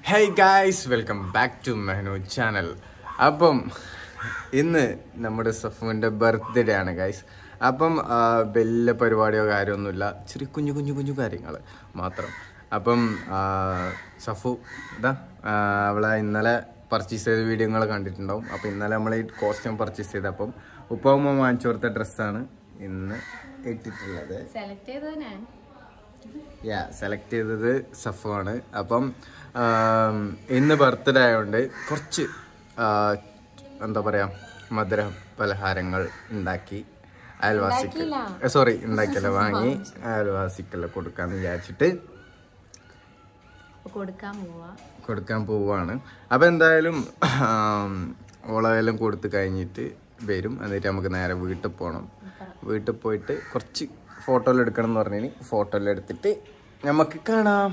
Hey guys welcome back to മെഹനു channel അപ്പം ഇന്ന് നമ്മുടെ സഫുവിൻ്റെ ബർത്ത്ഡേ ആണ് ഗായ്സ് അപ്പം ആ, വലിയ പരിപാടിയോ കാര്യമൊന്നുമില്ല ഇച്ചിരി കുഞ്ഞു കുഞ്ഞു കുഞ്ഞു കാര്യങ്ങൾ മാത്രം അപ്പം ആ, സഫു ഇതാ ആ, അവളെ ഇന്നലെ പർച്ചേസ് ചെയ്ത വീഡിയോകൾ കണ്ടിട്ടുണ്ടാവും അപ്പം ഇന്നലെ നമ്മൾ ഈ കോസ്റ്റ്യൂം പർച്ചേസ് ചെയ്തപ്പം ഉപ്പമ്മ വാങ്ങിച്ചു കൊടുത്ത ഡ്രസ്സാണ് ഇന്ന് ഇട്ടിട്ടുള്ളത് സെലക്ട് ചെയ്തത് ഞാൻ യാ സെലക്ട് ചെയ്തത് സഫു ആണ് അപ്പം ആം, ഇന്ന് ബർത്ത്ഡേ ആയതുകൊണ്ട് കുറച്ച് ആ, എന്താ പറയാ മധുര പലഹാരങ്ങൾ ഉണ്ടാക്കി അയൽവാസിക്ക് സോറി ഉണ്ടാക്കിയല്ല വാങ്ങി അയൽവാസിക്കെല്ലാം കൊടുക്കാന്ന് വിചാരിച്ചിട്ട് അപ്പൊ കൊടുക്കാൻ പോവാ കൊടുക്കാൻ പോവാണ് അപ്പൊ എന്തായാലും ആം, ഓളെല്ലാം കൊടുത്ത് കഴിഞ്ഞിട്ട് വരും എന്നിട്ട് നമുക്ക് നേരെ വീട്ടിൽ പോകണം വീട്ടിൽ പോയിട്ട് കുറച്ച് ഫോട്ടോയിൽ എടുക്കണം എന്ന് പറഞ്ഞു ഫോട്ടോയിൽ എടുത്തിട്ട് നമുക്ക് കാണാം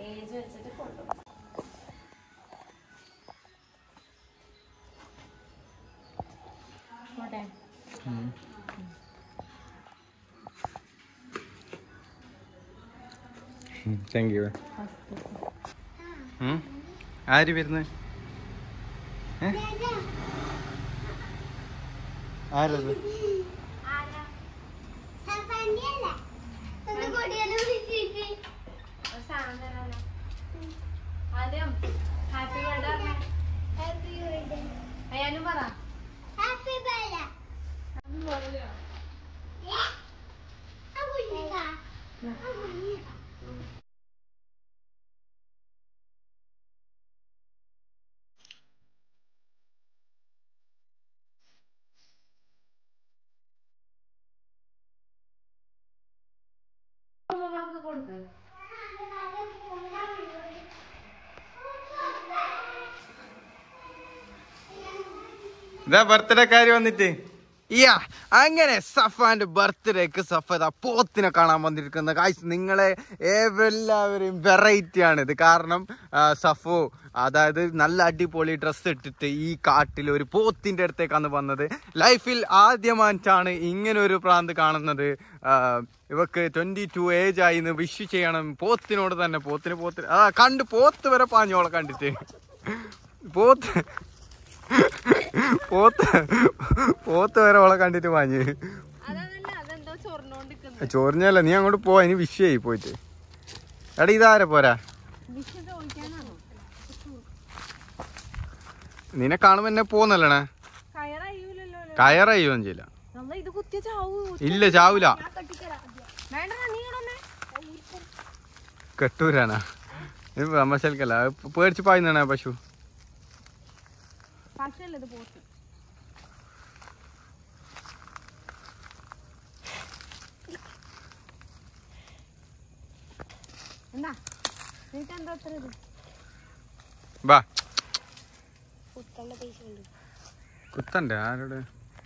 പോട്ടെ താങ്ക് യു ആര് വരുന്നത് ആരത് ആദ്യം ഹാപ്പി ബർത്ത്ഡേ അയ്യാനും പറ കൊടുക്ക് ഇതാ ബർത്ത്ഡേ കാര്യം വന്നിട്ട് യാ അങ്ങനെ സഫാന്റെ ബർത്ത്ഡേക്ക് സഫ ഇതാ പോത്തിനെ കാണാൻ വന്നിരിക്കുന്ന കാഴ്ച നിങ്ങളെ എല്ലാവരും വെറൈറ്റി ആണ് ഇത് കാരണം ആ, സഫു അതായത് നല്ല അടിപൊളി ഡ്രസ്സ് ഇട്ടിട്ട് ഈ കാട്ടിൽ ഒരു പോത്തിന്റെ അടുത്തേക്കാണ് വന്നത് ലൈഫിൽ ആദ്യമായിട്ടാണ് ഇങ്ങനെ ഒരു പ്രാന്ത് കാണുന്നത് ആ, ഇവക്ക് ട്വന്റി ടു ഏജ് ആയി എന്ന് വിഷ് ചെയ്യണം പോത്തിനോട് തന്നെ പോത്തിന് പോത്തിന് ആ കണ്ട് പോത്ത് വരെ പാഞ്ഞോളെ കണ്ടിട്ട് പോത്ത് പോത്ത് പോത്ത് വരെ അവളെ കണ്ടിട്ട് വാങ്ങി അതല്ല അതെന്തോ ചൊറിഞ്ഞോണ്ടിരിക്കുന്നു ചൊറിഞ്ഞല്ല നീ അങ്ങോട്ട് പോവാ ഇനി വിഷയായി പോയിട്ട് എടാ ഇതാരെ പോരാ വിഷു ചോദിക്കാനാണോ നിന്നെ കാണുമ്പോ എന്നെ പോന്നല്ലണേ കയറയ്യൂലല്ലോ കയറയ്യോ ചെയ്യില്ല നമ്മ ഇത് കുത്തിയ ചാവൂ ഇല്ല ചാവൂല വേണ്ട നീ ഇടന്നെ കെട്ടൂരാനാ ഇത് നമ്മശൽക്കല്ല പേടിച്ച് പായുന്നാണ് പശു പക്ഷല്ലേ ഇത് പോത്ത് എന്താ നിനക്ക് എന്താ അത്ര ഇത് ബാ കുത്തള്ള പൈസ ഉണ്ട് കുത്തണ്ടേ ആരോട്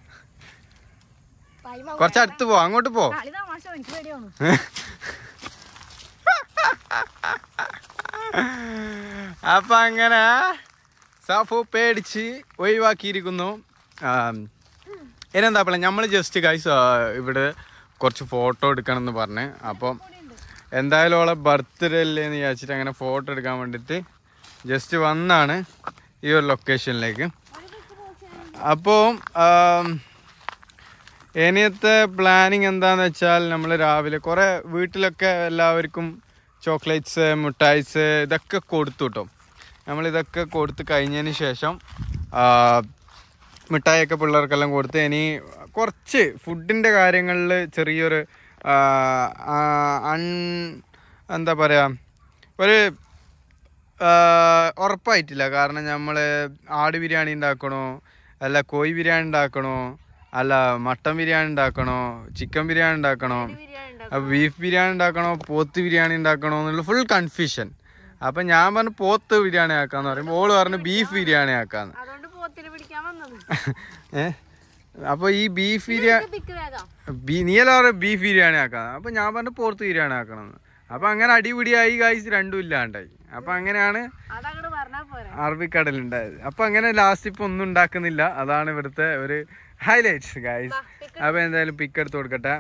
കുറച്ച് അടുത്ത് പോ അങ്ങോട്ട് പോ കളി തമാശ എനിക്ക് പേടിയാണ് അപ്പൊ അങ്ങനെ സഫു പേടിച്ച് ഒഴിവാക്കിയിരിക്കുന്നു ആം, ഇനെന്താ പറയാ നമ്മൾ ജസ്റ്റ് ഗൈസ് ഇവിടെ കുറച്ച് ഫോട്ടോ എടുക്കണം എന്ന് പറഞ്ഞ് അപ്പം എന്തായാലും ഓളെ ബർത്ത്ഡേ അല്ലേ എന്ന് വിചാരിച്ചിട്ട് അങ്ങനെ ഫോട്ടോ എടുക്കാൻ വേണ്ടിയിട്ട് ജസ്റ്റ് വന്നാണ് ഈ ഒരു ലൊക്കേഷനിലേക്ക് അപ്പോൾ ഇനിയത്തെ പ്ലാനിങ് എന്താന്ന് വെച്ചാൽ നമ്മൾ രാവിലെ കുറേ വീട്ടിലൊക്കെ എല്ലാവർക്കും ചോക്ലേറ്റ്സ് മിഠായിസ് ഇതൊക്കെ കൊടുത്തു കേട്ടോ നമ്മളിതൊക്കെ കൊടുത്ത് കഴിഞ്ഞതിന് ശേഷം ആ, മിഠായിയൊക്കെ പിള്ളേർക്കെല്ലാം കൊടുത്ത് ഇനി കുറച്ച് ഫുഡിൻ്റെ കാര്യങ്ങളിൽ ചെറിയൊരു ആ, ആ, അൺ എന്താ പറയുക ഒരു ആഹ് ഉറപ്പായിട്ടില്ല കാരണം നമ്മൾ ആട് ബിരിയാണി ഉണ്ടാക്കണോ അല്ല കോഴി ബിരിയാണി ഉണ്ടാക്കണോ അല്ല മട്ടൻ ബിരിയാണി ഉണ്ടാക്കണോ ചിക്കൻ ബിരിയാണി ഉണ്ടാക്കണോ ബീഫ് ബിരിയാണി ഉണ്ടാക്കണോ പോത്ത് ബിരിയാണി ഉണ്ടാക്കണോ എന്നുള്ള ഫുൾ കൺഫ്യൂഷൻ അപ്പം ഞാൻ പറഞ്ഞു പോത്ത് ബിരിയാണി ആക്കാന്ന് പറയുമ്പോൾ ഓള് പറഞ്ഞു ബീഫ് ബിരിയാണി ആക്കാന്ന് അതുകൊണ്ട് പോത്തിന് പിടിക്കാൻ വന്നത് ഏ അപ്പോൾ ഈ ബീഫ് ബിരിയാണി തിക്ക് വേഗം ബീ- നീയല്ല പറഞ്ഞ ബീഫ് ബിരിയാണി ആക്കാം അപ്പൊ ഞാൻ പറഞ്ഞു പോർത്ത് ബിരിയാണി ആക്കണം അപ്പൊ അങ്ങനെ അടിപിടിയായി കായ്ച്ച് രണ്ടും ഇല്ലാണ്ടായി അപ്പൊ അങ്ങനെയാണ് അതങ്ങോട്ട് പറഞ്ഞാ പോരെ അറബിക്കടലുണ്ടായത് അപ്പൊ അങ്ങനെ ലാസ്റ്റ് ഇപ്പൊ ഒന്നും ഉണ്ടാക്കുന്നില്ല അതാണ് ഇവിടുത്തെ ഒരു ഹൈലൈറ്റ്സ് ഗായ്സ് അപ്പൊ എന്തായാലും പിക്ക് എടുത്ത് കൊടുക്കട്ടെ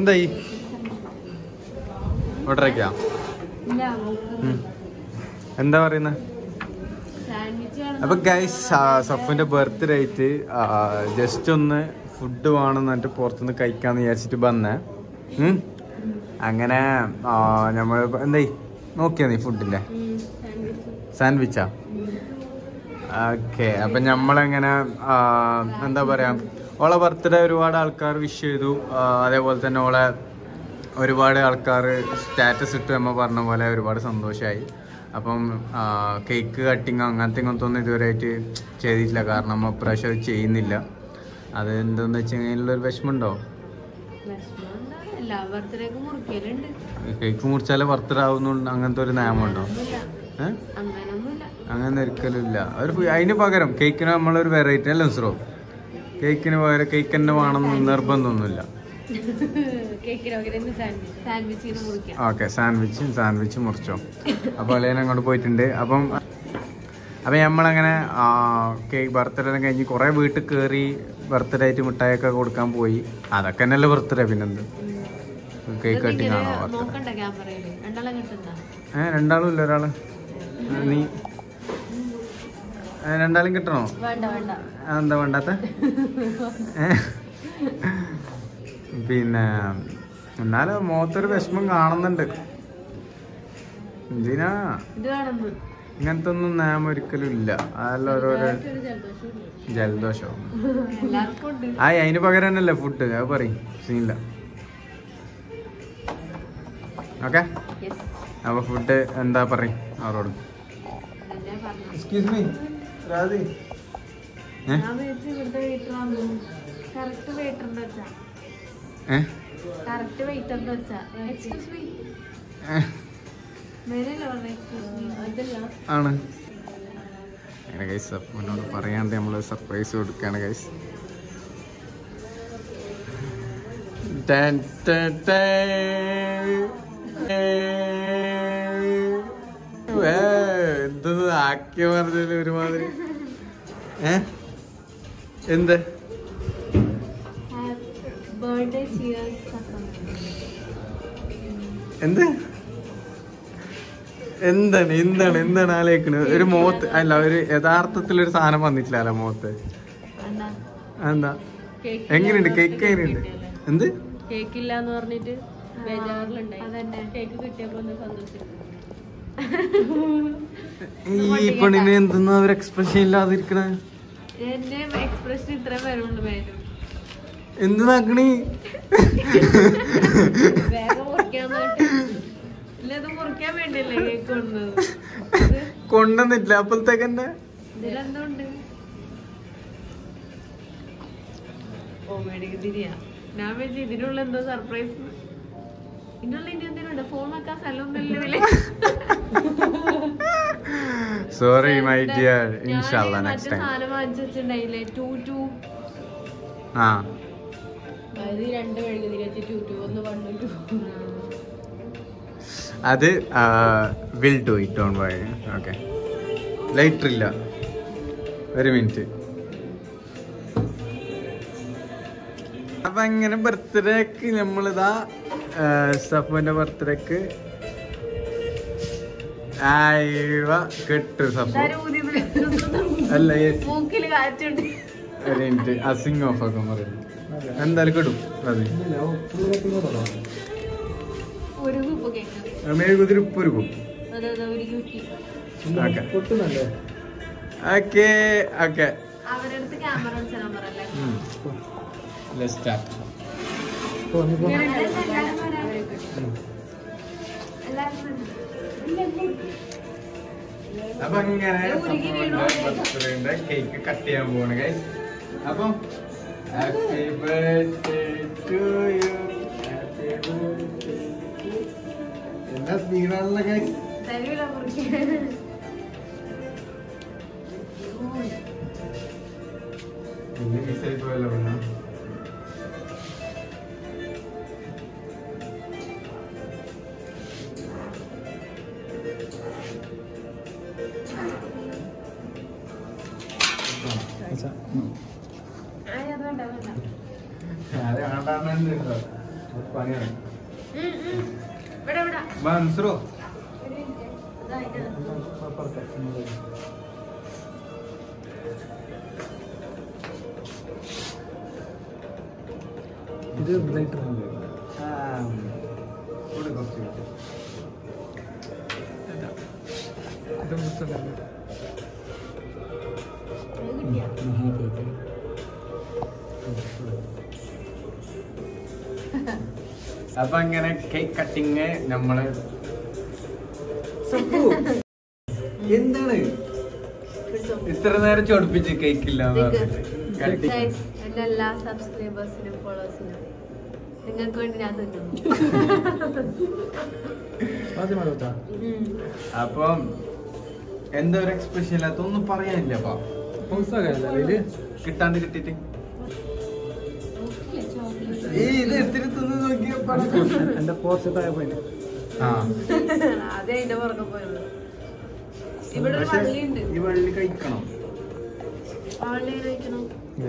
എന്തായി ഓർഡർ ആക്കിയാ ഇല്ല ഉം. എന്താ പറയുന്നത് സാൻഡ്വിച്ച് അപ്പൊ ഗൈസ് സഫുവിന്റെ ബർത്ത്ഡേ ആയിട്ട് ജസ്റ്റ് ഒന്ന് ഫുഡ് വേണം എന്നിട്ട് പുറത്തുനിന്ന് കഴിക്കാന്ന് വിചാരിച്ചിട്ട് വന്നേ ഉം. അങ്ങനെ ആ, നമ്മൾ എന്തായി നോക്കിയാ നീ ഫുഡിന്റെ സാൻഡ്വിച്ചാ ഓക്കെ അപ്പൊ നമ്മളെങ്ങനെ ആ, എന്താ പറയാ ഓളെ ബർത്ത്ഡേ ഒരുപാട് ആൾക്കാർ വിഷ് ചെയ്തു ആ, അതേപോലെ തന്നെ ഓളെ ഒരുപാട് ആൾക്കാർ സ്റ്റാറ്റസ് ഇട്ട് നമ്മ പറഞ്ഞ പോലെ ഒരുപാട് സന്തോഷമായി അപ്പം കേക്ക് കട്ടിങ് അങ്ങനത്തെ ഇങ്ങനത്തെ ഒന്നും ഇതുവരെയായിട്ട് ചെയ്തിട്ടില്ല കാരണം നമ്മ ഇപ്രാവശ്യം അത് ചെയ്യുന്നില്ല അത് എന്താന്ന് വെച്ച് കഴിഞ്ഞാൽ ഒരു വിഷമമുണ്ടോ എല്ലാ ബർത്ത്ഡേക്ക് മുറിക്കലുണ്ട് കേക്ക് മുറിച്ചാലേ ബർത്ത്ഡേ ആവുന്നുണ്ട് അങ്ങനത്തെ ഒരു നിയമമുണ്ടോ ഏഹ് അങ്ങനൊന്നുമില്ല അങ്ങനെ ഒരിക്കലും ഇല്ല ഒരു അതിന് പകരം കേക്കിന് നമ്മളൊരു വെറൈറ്റി അല്ല മിസ്രോ കേക്കിന് പകരം കേക്ക് തന്നെ വേണമെന്ന് നിർബന്ധമൊന്നുമില്ല കേക്കിന് പകരം സാൻഡ്വിച്ച് സാൻഡ്വിച്ചിന് മുറിക്കാം ഓക്കെ സാൻഡ്വിച്ച് സാൻഡ്വിച്ച് മുറിച്ചോ അപ്പോൾ അളിയൻ അങ്ങോട്ട് പോയിട്ടുണ്ട് അപ്പം അപ്പം നമ്മളങ്ങനെ കേക്ക് ബർത്ത്ഡേ കഴിഞ്ഞ് കുറേ വീട്ടിൽ കയറി ബർത്ത്ഡേ ആയിട്ട് മിഠായിയൊക്കെ കൊടുക്കാൻ പോയി അതൊക്കെ തന്നെയല്ലേ ബർത്ത്ഡേ പിന്നെന്ത് കേക്ക് കട്ടിങ് ആണോ ബർത്ത്ഡേ നോക്കണ്ട ക്യാമറയില് രണ്ടാളെ കിട്ടുന്ന ഏ രണ്ടാളും ഇല്ല ഒരാള് നീ ഏ, രണ്ടാളും കിട്ടണോ വേണ്ട വേണ്ട ആ, എന്താ വേണ്ടാത്ത ഏ? പിന്നെ എന്നാലും മുഖത്തൊരു വിഷമം കാണുന്നുണ്ട് എന്തിനാ ഇത് വേണമെന്ന് ഇങ്ങനത്തെ ഒന്നും നിയമം ഒരിക്കലും ഇല്ല അതെല്ലാം ഓരോരോ ഒരു ജലദോഷം ജലദോഷം എല്ലാവർക്കും ഉണ്ട് ആ അതിന് പകരം തന്നെയല്ലേ ഫുഡ് അത് പറയും സീനില്ല ഓക്കെ യെസ് അപ്പൊ ഫുഡ് എന്താ പറയും അവരോട് അതന്നെ പറഞ്ഞു എക്സ്ക്യൂസ് മീ രാധി ഏ ഞാൻ വിളിച്ച് ഇവിടുത്തെ വെയിറ്റർ വന്നു കറക്റ്റ് വെയിറ്റർ എന്താ വെച്ചാ ഏ കറക്റ്റ് വെയിറ്റർ എന്താ വെച്ചാ എക്സ്ക്യൂസ് മീ ഏ വരല്ലോ എക്സ്ക്യൂസ് മീ അതല്ല ആണ് അങ്ങനെ ഗൈസ് അപ്പനോട് പറയാണ്ട് നമ്മൾ സർപ്രൈസ് കൊടുക്കുകയാണ് ഗൈസ് എന്തത് ആക്കിയ പറഞ്ഞത് ഒരുമാതിരി ഏ എന്ത് ബർത്ത്ഡേ ചിയേഴ്സ് എന്ത് എന്താണ് എന്താണ് എന്താണ് ആലോചിക്കണത് ഒരു മുഖത്ത് അല്ല ഒരു യഥാർത്ഥത്തിൽ ഒരു സാധനം വന്നിട്ടില്ല അല്ല മുഖത്ത് എന്താ എന്താ കേക്ക് എങ്ങനെയുണ്ട് കേക്ക് എങ്ങനെയുണ്ട് എന്ത് കേക്ക് ഇല്ല എന്ന് പറഞ്ഞിട്ട് ബേജാറിലുണ്ടായി അതന്നെ കേക്ക് കിട്ടിയപ്പോ ഒന്ന് സന്തോഷിച്ചു ഈ പെണ്ണിന് എന്തെന്നാ ഒരു എക്സ്പ്രഷൻ ഇല്ലാതിരിക്കണ എന്റെ എക്സ്പ്രഷൻ ഇത്ര വരുള്ളൂ മേലും എന്ത് നാക്കണി വേഗം മുറിക്കാൻ നോട്ട് ഇല്ല ഇത് മുറിക്കാൻ വേണ്ടിയല്ലേ കേക്ക് കൊണ്ടുവന്നത് ഇത് കൊണ്ടുവന്നിട്ടില്ല അപ്പോഴത്തേക്കന്നെ ഇതിലെന്തുണ്ട് ഓ മേടിക്ക് തിരിയാ ഞാൻ വെച്ച് ഇതിനുള്ള എന്തോ സർപ്രൈസ് ഇതിനുള്ള ഇനി എന്തിനുണ്ട് ഫോൺ വെക്കാൻ സ്ഥലമൊന്നുമില്ല ഇതില് സോറി മൈ ഡിയർ ഞാന് ഇൻഷാല്ല മറ്റേ നെക്സ്റ്റ് ടൈം സാധനം വാങ്ങിച്ചു വെച്ചിട്ടുണ്ടായില്ലേ ടു ടു ആ അതായത് രണ്ട് മെഴുകി തിരിച്ച് ടു ടു ഒന്ന് വണ്ണു ടു അത് will do it don't why okay lighter ഇല്ല ഒരു മിനിറ്റ് അപ്പൊ അങ്ങനെ ബർത്ത്ഡേക്ക് നമ്മളിതാ സഫുവിന്റെ ബർത്ത്ഡേക്ക് ആയിവ കെട്ടു സഫു അല്ല yes. മൂക്കില് കാറ്റുണ്ട് ഒരു മിനിറ്റ് അസിങ് ഓഫ് ആക്കാൻ പറയുന്നു എന്തായാലും കിടും അത് ഒരു കുപ്പ് കേക്ക് മെഴുകുതിരി ഉപ്പ് ഒരു കുപ്പ് അതെ അതെ ഒരു കുറ്റി ഓക്കെ ഓക്കെ അവരടുത്ത് ക്യാമറ വെച്ചാൽ പറയല്ലേ Let's start. അപ്പൊ അങ്ങനെ കേക്ക് കട്ട് ചെയ്യാൻ പോവാണ് ഗൈസ് അപ്പം happy birthday to you happy birthday എന്താ സ്പീക്കറാണല്ലോ ഗൈസ് തരൂല മുറിക്കാൻ പിന്നെ മിസ്സായി പോയല്ലോ പിന്നെ അത് വേണ്ട വേണ്ട ആരെ ആണ്ടാണ്ടെന്ന് പണിയാണ് ഉം, ഉം. ഇവിടെ ഇവിടെ മൻസറോ ഇതാ ഇത്. ഇത് ലൈറ്റ് ഇവിടെ കുറച്ച് കിട്ടും ഇത് മുത്തല്ല ഇത് കിട്ടിയാ? അപ്പൊ അങ്ങനെ കേക്ക് കട്ടിങ് നമ്മള് എന്താണ് പിടിച്ചോ. ഇത്ര നേരം ചൊടിപ്പിച്ച് കേക്ക് ഇല്ല നിക്ക്. കട്ടിങ് Guys, എന്റെ എല്ലാ സബ്സ്ക്രൈബേഴ്സിനും ഫോളോവേഴ്സിനും നിങ്ങൾക്ക് വേണ്ടി ഞാൻ തിന്നുന്നു ആദ്യം അതാ ഉം. അപ്പം എന്താ ഒരു എക്സ്പ്രഷൻ ഇല്ലാത്ത ഒന്നും പറയാനില്ല അപ്പൊ പൗസാകല്ലേ ഇത് കിട്ടാണ്ട് കിട്ടിട്ട് നോക്കില്ലേ chocolate? ഏയ് ഇത് എടുത്തിട്ട് തിന്ന് നോക്കിയപ്പോ എന്റെ പോസ്റ്റ് താഴെ പോയിന് ആ അതെ അതിന്റെ പുറകെ പോയത് ഇവിടെ ഒരു പക്ഷെ വള്ളിയുണ്ട് ഈ വള്ളി കഴിക്കണം ആ വള്ളി എങ്ങനെ കഴിക്കണം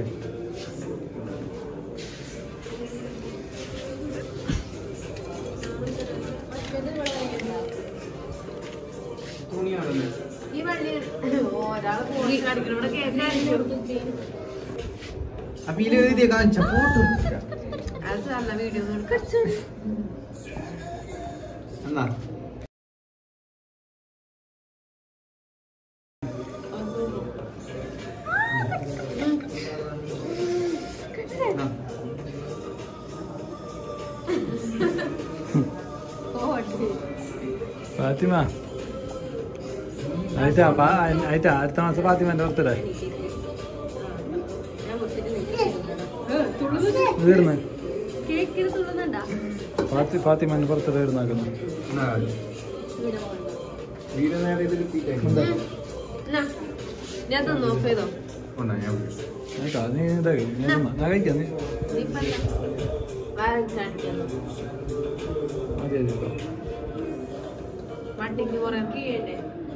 മറ്റേത് ഇവിടെ കഴിക്കണ്ട. തുണിയാണല്ലേ ഈ വള്ളി ഓ, ഒരാള് പോയി കാണിക്കണം ഇവിടെ കേൾക്കാൻ അപ്പൊ ഇതിൽ എഴുതിയ കാണിച്ച ഫോട്ടോ അത് നല്ല വീഡിയോ എന്നാ എന്നാ. ഫാത്തിമ ആയിട്ടാ പാ- ആയിട്ടാ അടുത്ത മാസം ഫാത്തിമന്റെ ബർത്ത്ഡേ വീടുന്ന് കേക്കിന് തുള്ളുന്നുണ്ടാ ഫാത്തി ഫാത്തിമന്റെ ബർത്ത്ഡേ വീടുന്നാക്കുന്നു എന്നാ. വീട് നേരെ ഇത് കിട്ടിയിട്ടേ. എന്താ എന്നാ, ഞാൻ തന്നു ഓഫ് ചെയ്തോ കൊണ്ടാ, ഞാൻ വിളിക്കാം. ആയിട്ടാ നീ ഇതാക്കി ഞാൻ തിന്നാ. ഞാൻ കഴിക്കാം നീ നീ പല്ല വാങ്ങി കാണിക്കാമോ മതി മതി ഇപ്പൊ. വണ്ടിക്ക് കുറെ കീഴേ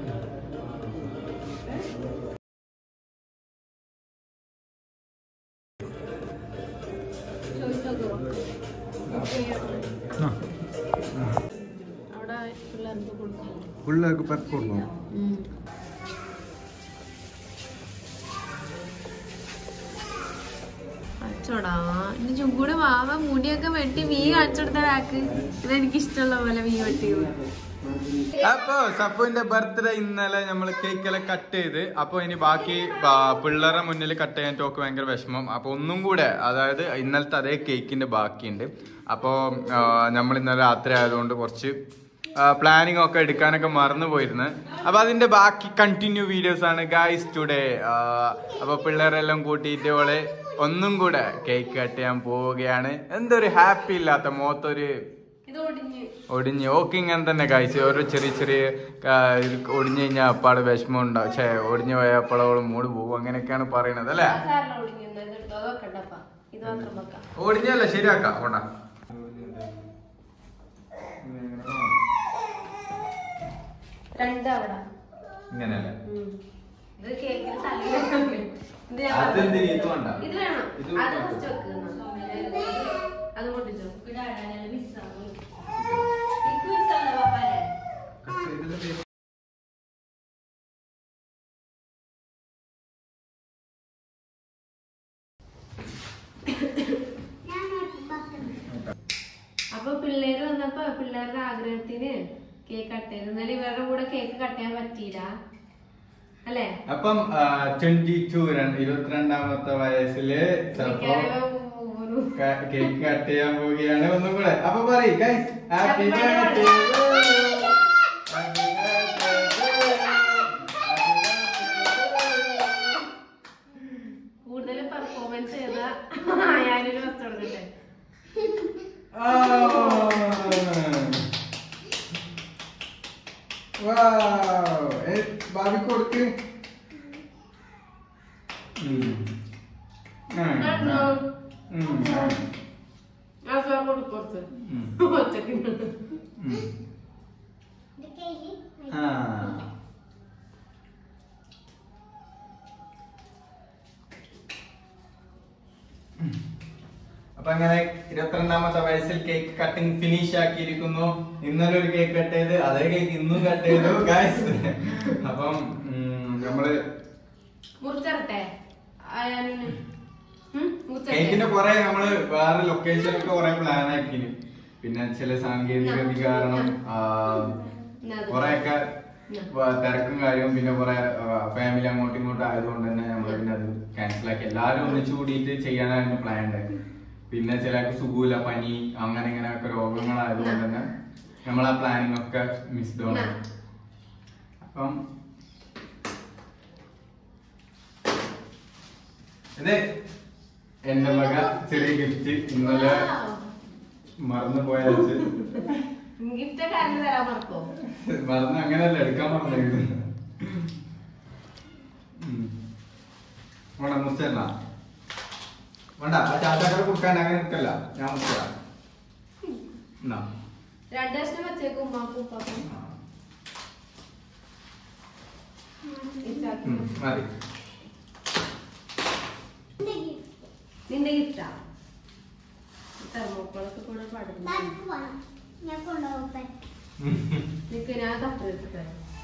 ആ. അവിടെ പിള്ളേർക്ക് കൊടുക്കാം പിള്ളേർക്ക് പെർക്ക് കൊടുക്കണം അച്ചോടാ ഇനി ചുങ്കൂടെ വാവ മുടിയൊക്കെ വെട്ടി മീ കാണിച്ചെടുത്ത ഒരാൾക്ക് ഇതെനിക്ക് ഇഷ്ടമുള്ള പോലെ മീ വെട്ടിയത് അപ്പൊ സഫുവിന്റെ ബർത്ത്ഡേ ഇന്നലെ നമ്മൾ കേക്കെല്ലാം കട്ട് ചെയ്ത് അപ്പൊ ഇനി ബാക്കി ബാ- പിള്ളേരുടെ മുന്നിൽ കട്ട് ചെയ്യാൻ ടോക്ക് ഭയങ്കര വിഷമം അപ്പൊ ഒന്നും കൂടെ അതായത് ഇന്നലത്തെ അതേ കേക്കിന്റെ ബാക്കിയുണ്ട് അപ്പോ നമ്മൾ ഇന്നലെ രാത്രി ആയതുകൊണ്ട് കുറച്ച് പ്ലാനിങ് ഒക്കെ എടുക്കാനൊക്കെ മറന്നു പോയിരുന്നു അപ്പൊ അതിന്റെ ബാക്കി കണ്ടിന്യൂ വീഡിയോസ് ആണ് ഗായ്സ് ടുഡേ അപ്പൊ പിള്ളേരെല്ലാം കൂട്ടിയിട്ട് ഓളെ ഒന്നും കൂടെ കേക്ക് കട്ട് ചെയ്യാൻ പോവുകയാണ് എന്തൊരു ഹാപ്പി ഇല്ലാത്ത മുഖത്തൊരു ഇത് ഒടിഞ്ഞ് ഒടിഞ്ഞ് ഓക്കെ ഇങ്ങനെ തന്നെ കഴിച്ച് ഓരോ ചെറിയ ചെറിയ ആ, ഇത് ഒടിഞ്ഞു കഴിഞ്ഞാൽ അപ്പാട് വിഷമം ഉണ്ടാവും ഛേ ഒടിഞ്ഞു പോയ അപ്പാടോട് മൂട് പോകും അങ്ങനെയൊക്കെയാണ് പറയുന്നത് അല്ലേ സാറിന് ഒടിഞ്ഞത് എടുത്തോ അതൊക്കെ ഇത് മാത്രം വെക്കാം ഒടിഞ്ഞല്ല ശരിയാക്കാം കൊണ്ടാ രണ്ട് അവിടെ ഇങ്ങനെയല്ലേ ഉം. ഇത് കേക്കിന് സ്ഥലം ഇത് ഞാൻ അതെന്തിന് ഇത് വേണ്ട? ഇത് വേണം ഇത് അത് വേണ്ട. കുറച്ച് വെക്കുന്ന അത് പൊട്ടിച്ചോ അപ്പൊ പിള്ളേര് വന്നപ്പോ പിള്ളേരുടെ ആഗ്രഹത്തിന് കേക്ക് കട്ട് ചെയ്തു എന്നാലും ഇവരുടെ കൂടെ കേക്ക് കട്ട് ചെയ്യാൻ പറ്റിയില്ല അല്ലേ അപ്പം ട്വന്റി ടു ഇരുപത്തിരണ്ടാമത്തെ വയസ്സില് ചിലപ്പോ എനിക്കറിയാം ഒരു കേക്ക് കട്ട് ചെയ്യാൻ പോവുകയാണ് ഒന്നും കൂടെ അപ്പൊ പറയ് guys happy Happy birthday birthday. കൂടുതൽ പെർഫോമൻസ് ചെയ്ത ഞാനൊരു ഫസ്റ്റ് കൊടുക്കട്ടെ ഭാവി കൊടുക്ക് കണ്ടോ? ആ സാർ കൊടുക്കോർത്ത് ഒറ്റക്ക് അപ്പൊ അങ്ങനെ ഇരുപത്തിരണ്ടാമത്തെ വയസ്സിൽ കേക്ക് കട്ടിങ് ഫിനിഷ് ആക്കിയിരിക്കുന്നു ഇന്നലെ ഒരു കേക്ക് കട്ട് ചെയ്ത് അതേ കേക്ക് ഇന്നും കട്ട് ചെയ്തു ഗായ്സ് അപ്പം ഉം, നമ്മള് മുറിച്ചറട്ടെ ആയാലും കേക്കിന്റെ കുറെ നമ്മള് വേറെ ലൊക്കേഷനൊക്കെ കുറെ പ്ലാൻ ആക്കിന് പിന്നെ ചില സാങ്കേതിക കാരണം ആ, കുറെയൊക്കെ വ- തിരക്കും കാര്യവും പിന്നെ കുറെ ഫാമിലി അങ്ങോട്ടും ഇങ്ങോട്ടും ആയതുകൊണ്ട് തന്നെ നമ്മൾ പിന്നെ അത് ക്യാൻസൽ ആക്കി എല്ലാവരും ഒന്നിച്ചു കൂടിയിട്ട് ചെയ്യാനായിരുന്നു പ്ലാൻ ഉണ്ടായത് പിന്നെ ചിലർക്ക് സുഖമില്ല പനി അങ്ങനെ ഇങ്ങനെയൊക്കെ രോഗങ്ങളായതുകൊണ്ട് തന്നെ നമ്മൾ ആ പ്ലാനിങ് ഒക്കെ മിസ് ഡൗൺ ആയി അപ്പം ഇത് എന്റെ മക ചെറിയ ഗിഫ്റ്റ് ഇന്നലെ മറന്നു പോയ ഗിഫ്റ്റ് ഒക്കെ ആരും തരാൻ മറക്കോ മറന്ന് അങ്ങനെയല്ല എടുക്കാൻ മറന്നു വേണ്ട മുറിച്ചല്ല വേണ്ട ആ ചാച്ചാക്കട കൊടുക്കാൻ അങ്ങനെ എടുക്കല്ല ഞാൻ മുറിച്ചതാ എന്നാ രണ്ടു വർഷം വെച്ചേക്കും ഉമ്മാക്കും ഉപ്പാക്കും ഇച്ചാക്കും. ഉം, മതി നിന്റെ ഗിഫ്റ്റാ തെർമോക്കോളൊക്കെ കൂടെ പാടുന്നു ഞാൻ കൊണ്ടുപോകാൻ നിനക്ക് ഞാൻ കത്ത് വെച്ചിട്ട്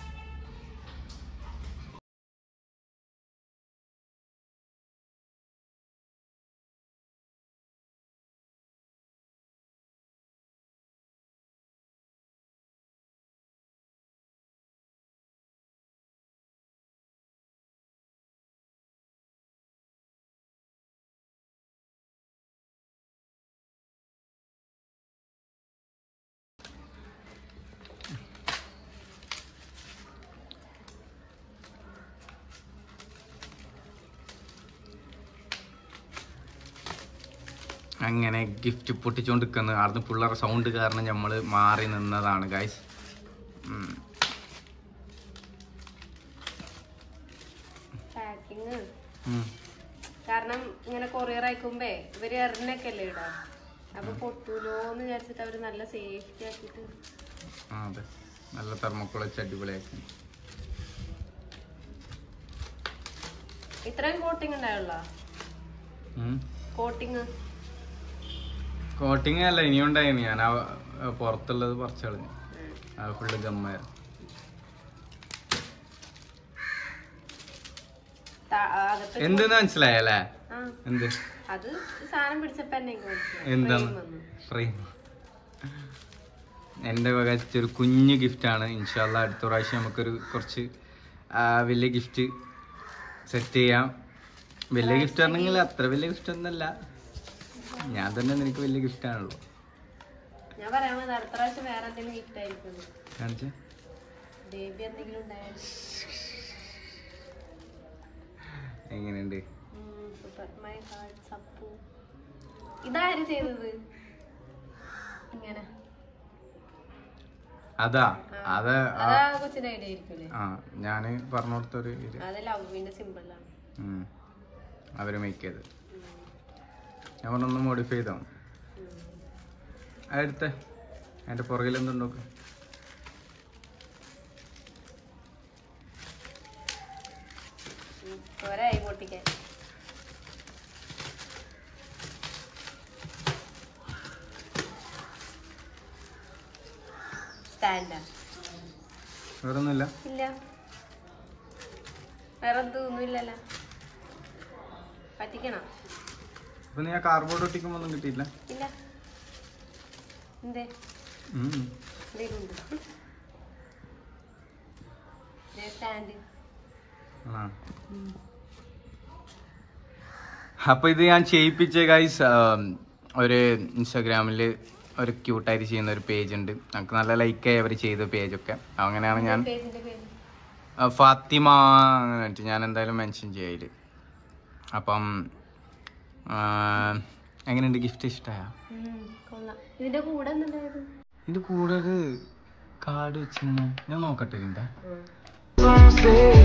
അങ്ങനെ ഗിഫ്റ്റ് പൊട്ടിച്ചോണ്ടിരിക്കുന്നത് അവിടുന്ന് പിള്ളേരുടെ സൗണ്ട് കാരണം നമ്മൾ മാറി നിന്നതാണ് ഗൈസ് പാക്കിങ് കാരണം ഇങ്ങനെ കൊറിയർ അയക്കുമ്പേ ഇവര് എറിഞ്ഞൊക്കെ അല്ലേ ഇടാ അപ്പൊ പൊട്ടൂലോന്ന് വിചാരിച്ചിട്ട് അവര് നല്ല സേഫ്റ്റി ആക്കിട്ട് അതെ നല്ല തെർമോക്കോൾ വെച്ച് അടിപൊളിയാക്കി ഇത്രയും കോട്ടിങ് ഉണ്ടായുള്ള കോട്ടിങ് കോട്ടിങ് അല്ല ഇനിയും ഉണ്ടായിരുന്നു ഞാൻ ആ ആ പുറത്തുള്ളത് പറിച്ചു കളഞ്ഞു അത് ഫുള്ള് ഗമ്മായിരുന്നു എന്തെന്ന് മനസ്സിലായല്ലേ ആ എന്ത് അത് സാധനം പിടിച്ചപ്പോ എന്നെ ഇങ്ങ് മനസ്സിലായി. എന്താണ് frame വന്നു. ഫ്രെയിം എൻ്റെ വക ഒരു കുഞ്ഞു ഗിഫ്റ്റാണ് ഇൻഷാല്ല അടുത്ത പ്രാവശ്യം നമുക്കൊരു കുറച്ച് ആ, വലിയ ഗിഫ്റ്റ് സെറ്റ് ചെയ്യാം വലിയ ഗിഫ്റ്റ് ആണെങ്കിൽ അത്ര വലിയ ഗിഫ്റ്റ് ഒന്നല്ല ഞാൻ തന്നെ നിനക്ക് വലിയ ഗിഫ്റ്റ് ആണല്ലോ ഞാൻ പറയാൻ വന്നത് അടുത്ത പ്രാവശ്യം വേറെ എന്തെങ്കിലും ഗിഫ്റ്റ് ആയിരിക്കും കാണിച്ച ബേബി എന്തെങ്കിലും ഉണ്ടായാലും എങ്ങനെയുണ്ട് സൂപ്പർ മൈ ഹാർട്ട് സപ്പു ഇതാരും ചെയ്തത് ഇങ്ങനെ അതാ അത് ആ- അതാ കൊച്ചിന്റെ ഐഡിയ ആയിരിക്കൂലേ ആ ഞാന് പറഞ്ഞു കൊടുത്തൊരു ഇത് അത് ലവിന്റെ സിമ്പിളാണ് ഉം. അവര് മേക്ക് ചെയ്ത് ഞാൻ പറഞ്ഞൊന്ന് മോഡിഫൈ ചെയ്തോ അടുത്ത അതിന്റെ പുറകിൽ എന്തുണ്ടോക്ക് ഒരായി പൊട്ടിക്കാൻ സ്റ്റാൻഡാ വേറെ ഒന്നുമില്ല ഇല്ല വേറെ ഒന്നും ഇല്ലല്ലോ പറ്റിക്കണം അപ്പൊ നീ ആ കാർബോർഡ് ഒട്ടിക്കുമ്പോ ഒന്നും കിട്ടിയില്ല ഇല്ല എന്തേ ഉം. എന്തെങ്കിലും ഉണ്ട് സ്റ്റാൻഡ് ആ. അപ്പൊ ഇത് ഞാൻ ചെയ്യിപ്പിച്ച ഗൈസ് ഒരു ഇൻസ്റ്റാഗ്രാമിൽ ഒരു ക്യൂട്ടായിട്ട് ചെയ്യുന്ന ഒരു പേജ് ഉണ്ട് നമുക്ക് നല്ല ലൈക്കായി അവർ ചെയ്ത പേജൊക്കെ അങ്ങനെയാണ് ഞാൻ പേജിന്റെ പേര് ആ, ഫാത്തിമ അങ്ങനെ പറഞ്ഞിട്ട് ഞാൻ എന്തായാലും മെൻഷൻ ചെയ്യല് അപ്പം ആ, എങ്ങനെയുണ്ട് ഗിഫ്റ്റ് ഇഷ്ടമായ ഉം, കൊള്ളാം ഇതിന്റെ കൂടെ എന്തുണ്ടായത് ഇത് കൂടെ ഒരു കാർഡ് വെച്ചിരുന്നു ഞാൻ നോക്കട്ടെ ഇതിന്റെ ഉം.